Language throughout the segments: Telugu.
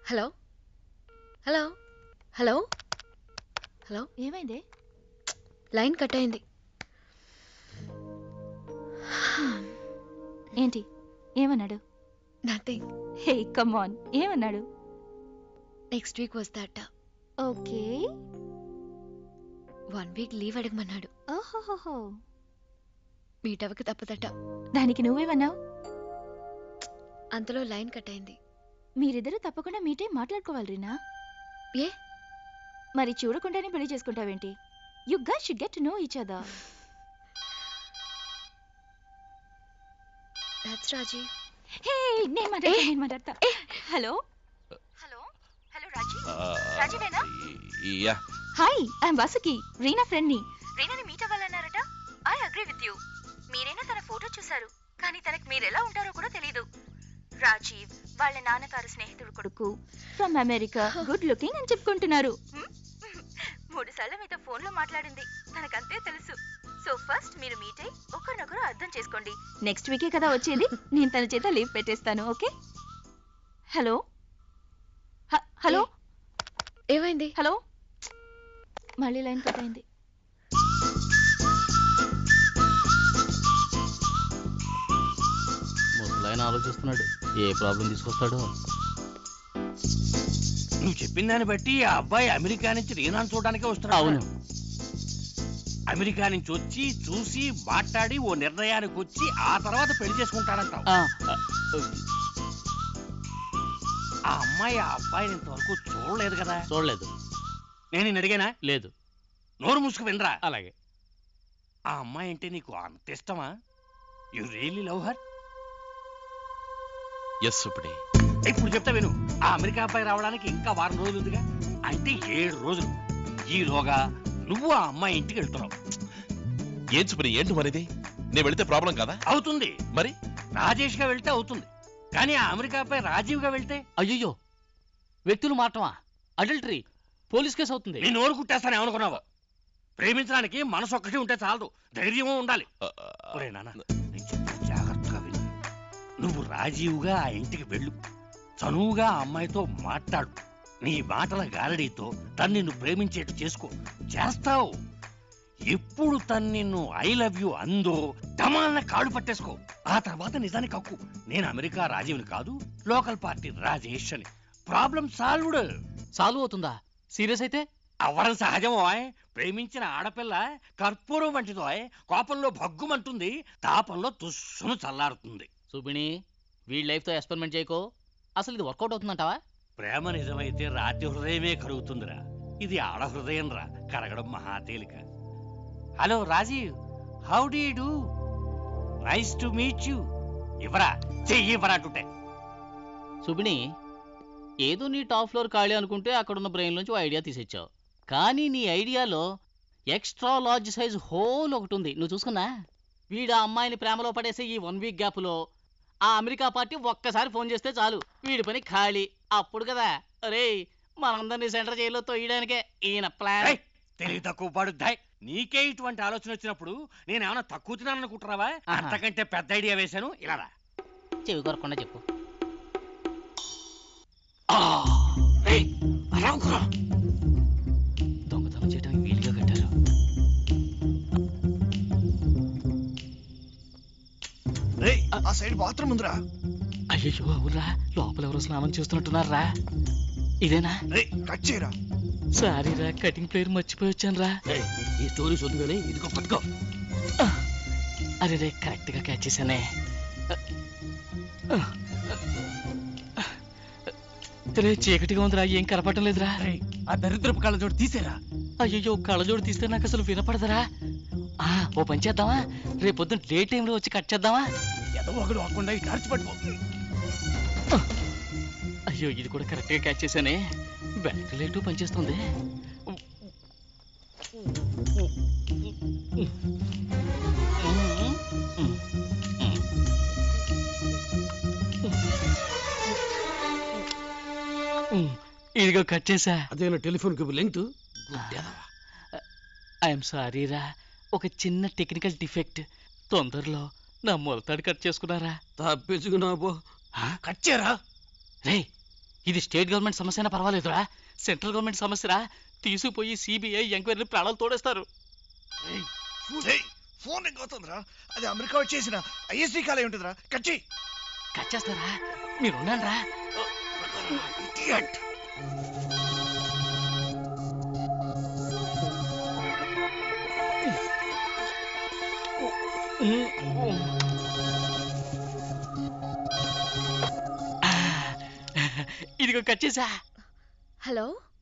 హలో హలో హలో హలో ఏమైంది లైన్ కట్ అయింది ఏంటి ఏమన్నాడు నథింగ్ హే కమాన్ ఏమన్నాడు నెక్స్ట్ వీక్ వస్తాట ఓకే వన్ వీక్ లీవ్ అడగమన్నాడు ఓహోహోహో మీట్ అవ్వక తప్పదట దానికి నువ్వేమన్నావు అంతలో లైన్ కట్ అయింది మీరిద్దరూ తప్పకుండా మీటే మాట్లాడుకోవాలి రీనా ఏ మరి చూడకుండానే పెళ్లి చేసుకుంటావేంటి you guys should get to know each other that's Raji hey నేను మాట్లాడతా నేను మాట్లాడతా హలో హలో హలో రాజీ రాజీవేనా? Yeah hi I'm Vasuki Reena friend ని రీనాని మీట్ అవ్వాలన్నారట ఐ అగ్రీ విత్ యూ మీరైనా తన ఫోటో చూశారు కానీ తనకి మీరు ఎలా ఉంటారో కూడా తెలీదు రాజీవ్ వాళ్ళ నాన్నగారు స్నేహితుడు కొడుకు ఫ్రమ్ అమెరికా గుడ్ లుకింగ్ అని చెప్పుకుంటున్నారు హ్మ్? మూడు సార్లు మీతో ఫోన్ లో మాట్లాడింది తనకంతే తెలుసు సో ఫస్ట్ మీరు మీట్ అయి ఒకరినొకరు అర్థం చేసుకోండి నెక్స్ట్ వీకే కదా వచ్చేది నేను తన చేత లీవ్ పెట్టేస్తాను ఓకే హలో హ- హలో ఏమైంది హలో మళ్ళీ లైన్ కట్ అయింది ముసలాయన ఆలోచిస్తున్నాడు ఏ ప్రాబ్లం తీసుకొస్తాడో నువ్వు చెప్పిన దాన్ని బట్టి ఆ అబ్బాయి అమెరికా నుంచి రీనాను చూడడానికే వస్తున్నాడు అవును అమెరికా నుంచి వచ్చి చూసి మాట్లాడి ఓ నిర్ణయానికి వచ్చి ఆ తర్వాత పెళ్లి చేసుకుంటాడంటావు ఆ, ఆ అమ్మాయి ఆ అబ్బాయిని ఇంతవరకు చూడలేదు కదా చూడలేదు నేను నిన్ను అడిగానా లేదు నోరు మూసుకు వినరా అలాగే ఆ అమ్మాయి అంటే నీకు అంత ఇష్టమా you really love her yes సుప్డి ఇప్పుడు చెప్తా విను ఆ అమెరికా అబ్బాయి రావడానికి ఇంకా వారం రోజులు ఉందిగా అంటే ఏడు రోజులు ఈలోగా నువ్వు ఆ అమ్మాయి ఇంటికి వెళ్తున్నావు ఏం సుప్డి ఏంటి మరిది నేను వెళితే ప్రాబ్లం కదా అవుతుంది మరి రాజేష్ గా వెళ్తే అవుతుంది కానీ ఆ అమెరికా అబ్బాయి రాజీవ్ గా వెళ్తే అయ్యయ్యో వ్యక్తులు మారటమా అడల్టరీ పోలీస్ కేసు అవుతుంది నీ నోరు కుట్టేస్తాను ఏమనుకున్నావు ప్రేమించడానికి మనసు ఒక్కటి ఉంటే చాలదు ధైర్యము ఉండాలి ఆ, ఒరే నాన్న నేను చెప్పేది జాగ్రత్తగా విను నువ్వు రాజీవ్గా ఆ ఇంటికి వెళ్ళు చనువుగా ఆ అమ్మాయితో మాట్లాడు నీ మాటల గారడీతో తను నిన్ను ప్రేమించేట్టు చేసుకో చేస్తావు ఎప్పుడు తను నిన్ను ఐ లవ్ యు అందో టమాలన కాళ్ళు పట్టేసుకో ఆ తర్వాత నిజానికి హక్కు నేను అమెరికా రాజీవ్ని కాదు లోకల్ పార్టీ రాజేష్ అని ప్రాబ్లం సాల్వ్డ్ సాల్వ్ అవుతుందా సీరియస్ అయితే అవ్వడం సహజమోయ్ ప్రేమించిన ఆడపిల్ల కర్పూరం వంటిదోయ్ కోపంలో భగ్గుమంటుంది తాపంలో తుస్సును చల్లారుతుంది సుబిణి వీడి లైఫ్తో ఎక్స్పెరిమెంట్ చేయకో అసలు ఇది వర్కౌట్ అవుతుందంటావా ప్రేమ నిజమైతే రాత్రి హృదయమే కరుగుతుందిరా ఇది ఆడ హృదయం రా కరగడం మహా తేలిక hello Rajeev how do do nice to meet you ఇవ్వరా చెయ్యి ఇవ్వరా అంటుంటే సుబిణి ఏదో నీ టాప్ ఫ్లోర్ ఖాళీ అనుకుంటే అక్కడున్న బ్రెయిన్ నుంచి ఓ ఐడియా తీసేచ్చావు కానీ నీ ఐడియాలో ఎక్స్ట్రా లార్జ్ సైజ్ హోల్ ఒకటి ఉంది నువ్వు చూసుకున్నా వీడు ఆ అమ్మాయిని ప్రేమలో పడేసే ఈ వన్ వీక్ గ్యాప్లో ఆ అమెరికా పార్టీ ఒక్కసారి ఫోన్ చేస్తే చాలు వీడి పని ఖాళీ అప్పుడు కదా అరే మనందరినీ సెంటర్ జైల్లో తొయ్యడానికే ఈయన ప్లాన్ ఏయ్, తెలివి తక్కువ పడుద్దాయ్ నీకే ఇటువంటి ఆలోచన వచ్చినప్పుడు నేనేమన్నా తక్కువ తిన్నాను అనుకుంటున్నావా ఆహా. అంతకంటే పెద్ద ఐడియా వేశాను ఇలా రా. చెవి కొరకుండా చెప్పు ఆ, ఏయ్, అలా అనుకురా. దొంగతనం చేయడానికి వీలుగా కట్టారు రేయ్ ఆ సైడ్ బాత్రూమ్ ఉందిరా అయ్యో అవురా లోపల ఎవరో స్నానం చేస్తున్నట్టున్నారా ఇదేనా రేయ్ కట్ చేయరా సారీ రా కటింగ్ ప్లేయర్ మర్చిపోయి వచ్చాను రా ఏయ్, ఈ స్టోరీ చదువుగానే ఇదిగో పట్టుకో అరే రే కరెక్ట్ గా క్యాచ్ చేశానే రే చీకటిగా ఉందిరా ఏం కనపడటం లేదురా ఏయ్, ఆ దరిద్రపు కళ్ళజోడు తీసేరా అయ్యో కళ్ళజోడు తీస్తే నాకు అసలు వినపడదురా ఆ, ఓ పని చేద్దామా రేపు పొద్దున్న డే టైంలో వచ్చి కట్ చేద్దామా ఏదో ఒకడు అవ్వకుండా ఇటు అరిచి పట్టుకో అయ్యో ఇది కూడా కరెక్ట్ గా క్యాచ్ చేశానే బ్యాటరీ లైట్ పనిచేస్తుంది ఇదిగో కట్ చేసా అదేనా టెలిఫోన్ కి లెంగ్త్ ఐఎమ్ సారీ రా ఒక చిన్న టెక్నికల్ డిఫెక్ట్ తొందరలో నా మొలతాడు కట్ చేసుకున్నారా తప్పించుకున్నా పో కట్ చేయరా రే ఇది స్టేట్ గవర్నమెంట్ సమస్యనా పర్వాలేదురా సెంట్రల్ గవర్నమెంట్ సమస్యరా తీసుకుపోయి సిబిఐ ఎంక్వైరీ ప్రాణాలు తోడేస్తారు రేయ్, ఫోన్ రింగ్ అవుతుందిరా అది అమెరికా వచ్చేసిన ఐఎస్డి కాలే ఉంటుందిరా కచ్చి కట్ చేస్తారా మీరు ఉండండిరా ఇడియట్ ఇదిగో కట్ చేసా hello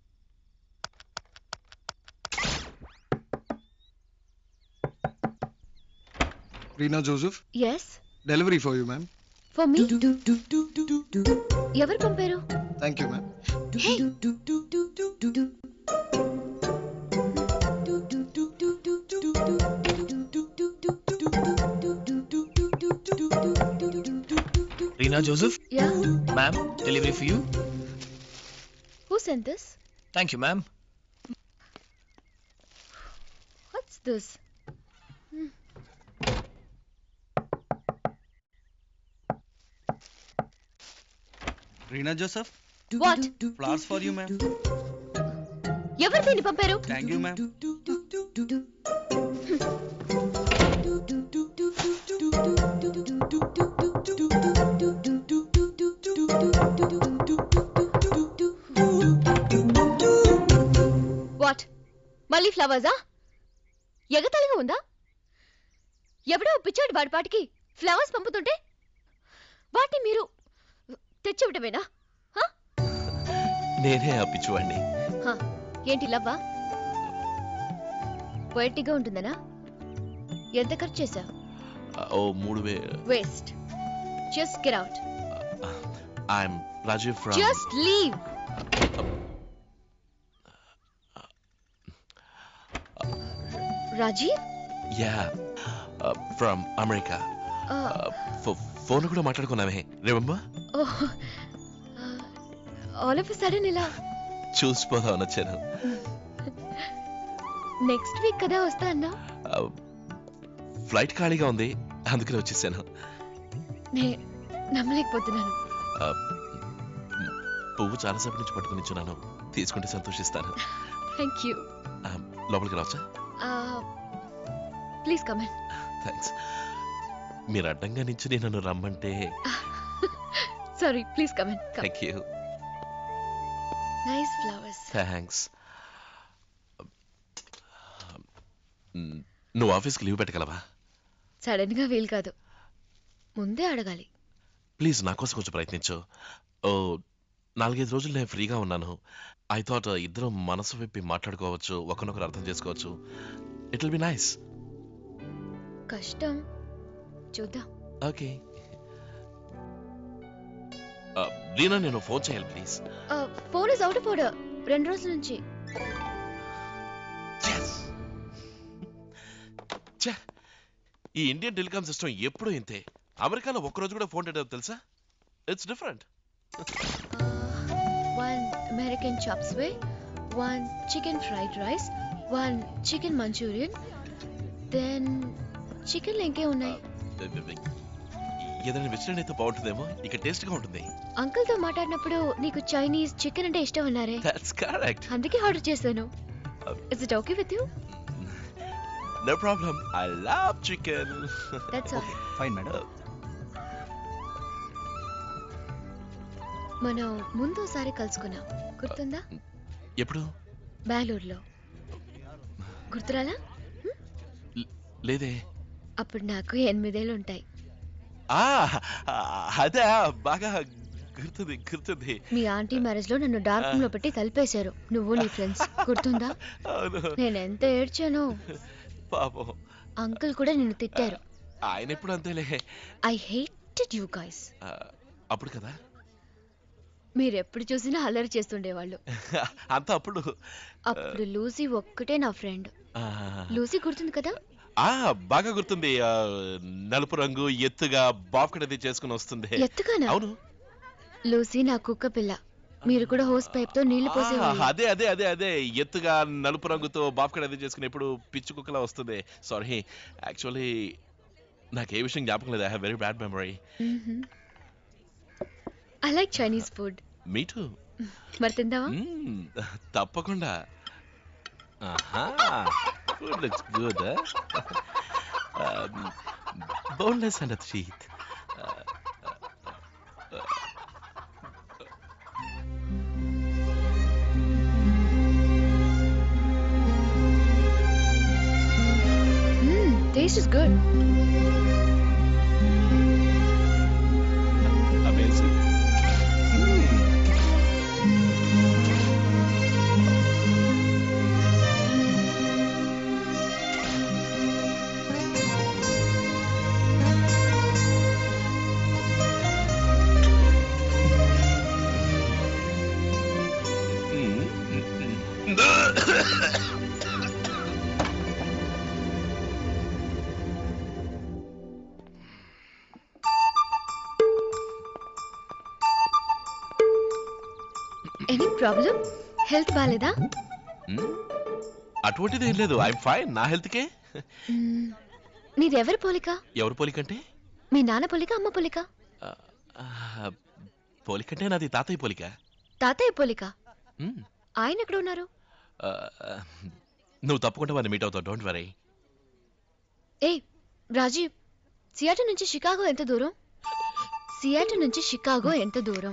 Reena Joseph yes delivery for you ma'am for me ఎవరు పంపారు thank you ma'am Rina Joseph, yeah ma'am, delivery for you. Who sent this Thank you, ma'am. What's this Reena Joseph what flowers for you ma'am ఎవరు దీన్ని పంపారు థ్యాంక్ యూ మ్యామ్ వాట్ మళ్ళీ ఫ్లవర్సా ఎగతలిగా ఉందా ఎవడో పిచ్చాడు వాడి పాటికి ఫ్లవర్స్ పంపుతుంటే వాటిని మీరు తెచ్చివ్వటమేనా నేనే ఆ పిచ్చివాడిని హ, ఏంటి లవ్వా పొయటిగా ఉంటుందనా ఎంత ఖర్చు చేశా ఓ మూడు వే waste just get out I'm Rajeev from just leave Rajeev yeah from America phone కూడా మాట్లాడుకున్నామే రిమెంబర్ ఆల్ ఆఫ్ సడన్ ఇలా చూసిపోదామని వచ్చాను నెక్స్ట్ వీక్ కదా వస్తా అన్నా ఫ్లైట్ ఖాళీగా ఉంది అందుకని వచ్చేసాను నే నమ్మలేకపోతున్నాను Uh, పువ్వు చాలాసేపటి నుంచి పట్టుకుని ఇచ్చున్నాను తీసుకుంటే సంతోషిస్తాను థ్యాంక్ యూ Um, లోపలికి రావచ్చా ప్లీజ్ కమన్ థ్యాంక్స్ మీరు అడ్డంగా నుంచి నన్ను రమ్మంటే sorry please come on thank you nice flowers thanks నువ్వు ఆఫీస్కి లీవ్ పెట్టగలవా సడన్ గా వీలు కాదు ముందే అడగాలి ప్లీజ్ నా కోసం కొంచెం ప్రయత్నించు ఓ నాలుగైదు రోజులు నేను ఫ్రీగా ఉన్నాను ఐ థాట్ ఇద్దరం మనసు విప్పి మాట్లాడుకోవచ్చు ఒకరినొకరు అర్థం చేసుకోవచ్చు ఇట్ విల్ బి నైస్ కష్టం చూద్దాం ఓకే రీనా నేను ఫోన్ చేయాలి please phone is out of order రెండు రోజుల నుంచి ఛే ఈ ఇండియన్ టెలికాం సిస్టమ్ ఎప్పుడూ ఇంతే అమెరికాలో ఒక్కరోజు కూడా ఫోన్ డేటా తెలుసా it's different one American chops వే one chicken fried rice one chicken Manchurian then chicken ఇంకే ఉన్నాయి ఏదైనా వెజిటేరియన్ అయితే బాగుంటుందేమో ఇక టేస్ట్ గా ఉంటుంది అంకుల్ తో మాట్లాడినప్పుడు నీకు చైనీస్ చికెన్ అంటే ఇష్టం అన్నారే దట్స్ కరెక్ట్ అందుకే ఆర్డర్ చేశాను is it okay with you no problem I love chicken that's all fine madam మనం ముందోసారి కలుసుకున్నాం గుర్తుందా ఎప్పుడు బెంగళూరులో గుర్తురాలా లేదే అప్పుడు నాకు ఎనిమిదేళ్ళు ఉంటాయి ఆ అదే బాగా గుర్తుంది గుర్తుంది మీ ఆంటీ మ్యారేజ్ లో నన్ను డార్క్ రూమ్ లో పెట్టి కలిపేశారు నువ్వు నీ ఫ్రెండ్స్ గుర్తుందా అవును నేను ఎంత ఏడ్చానో పాపం అంకుల్ కూడా నిన్ను తిట్టారు ఆయన ఎప్పుడు అంతేలే ఐ హేటెడ్ యూ గైస్ ఆ, అప్పుడు కదా మీరు ఎప్పుడు చూసినా అల్లరి చేస్తుండేవాళ్ళు అంత అప్పుడు అప్పుడు లూసీ ఒక్కటే నా ఫ్రెండ్ ఆ, లూసీ గుర్తుంది కదా ఆ బాగా గుర్తుంది ఆ, నలుపు రంగు ఎత్తుగా బాఫ్కడది చేసుకుని వస్తుంది ఎత్తుగానా అవును లూసీ నా కుక్క పిల్ల మీరు కూడా హోస్ పైప్ తో నీళ్లు ఆ, పోసేవాళ్ళు అదే అదే అదే అదే ఎత్తుగా నలుపు రంగుతో బాఫ్కడది చేసుకుని ఎప్పుడు పిచ్చి కుక్కలా వస్తుంది సారీ యాక్చువల్లీ నాకు ఏ విషయం జ్ఞాపకం లేదు I have very bad memory I like Chinese food me too మరి తిందావా తప్పకుండా ఆహా food looks good boneless and teeth taste is good amazing any problem health బాగాలేదా అటువంటిది ఏం లేదు ఐఎమ్ ఫైన్ నా హెల్త్కే మ్మ్. నీది ఎవరి పోలిక ఎవరు పోలికంటే మీ నాన్న పోలిక అమ్మ పోలిక ఆ, పోలికంటే నాది తాతయ్య పోలిక తాతయ్య పోలిక మ్మ్. ఆయన ఎక్కడ ఉన్నారు ఆ, నువ్వు తప్పకుండా వాడిని మీట్ అవుతావు డోంట్ వరీ ఏ రాజీవ్ సియాటో నుంచి షికాగో ఎంత దూరం సియాటో నుంచి షికాగో ఎంత దూరం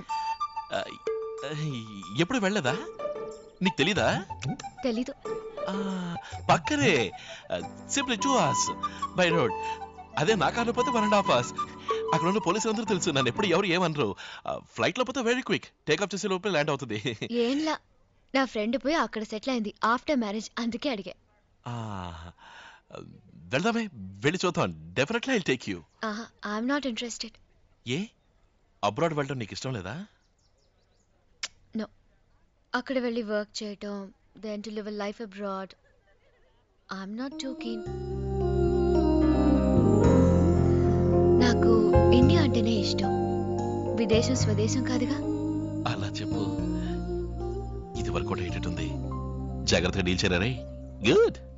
ఎప్పుడు వెళ్ళదా నీకు తెలీదా తెలీదు ఆ, పక్కనే simply two hours by road అదే నా కార్లో పోతే వన్ అండ్ హాఫ్ అవర్స్ అక్కడ ఉన్న పోలీసులు అందరూ తెలుసు నన్ను ఎప్పుడు ఎవరు ఏమనరు ఫ్లైట్ లో పోతే వెరీ క్విక్ టేకప్ చేసే లోపల ల్యాండ్ అవుతుంది ఏంలా నా ఫ్రెండ్ పోయి అక్కడ సెటిల్ అయింది ఆఫ్టర్ మ్యారేజ్ అందుకే అడిగా ఆ, వెళ్దామే వెళ్ళి చూద్దాం డెఫినెట్లీ ఐ టేక్ యూ ఆహా ఐఎమ్ నాట్ ఇంట్రెస్టెడ్ ఏ అబ్రాడ్ వెళ్ళడం నీకు ఇష్టం లేదా అక్కడ వెళ్ళి వర్క్ చేయటం then to live life abroad I'm not too keen నాకు ఇండియా అంటేనే ఇష్టం విదేశం స్వదేశం కాదుగా అలా చెప్పు ఇది వరకు కూడా ఏంటంటుంది జాగ్రత్తగా డీల్ చేయరా గుడ్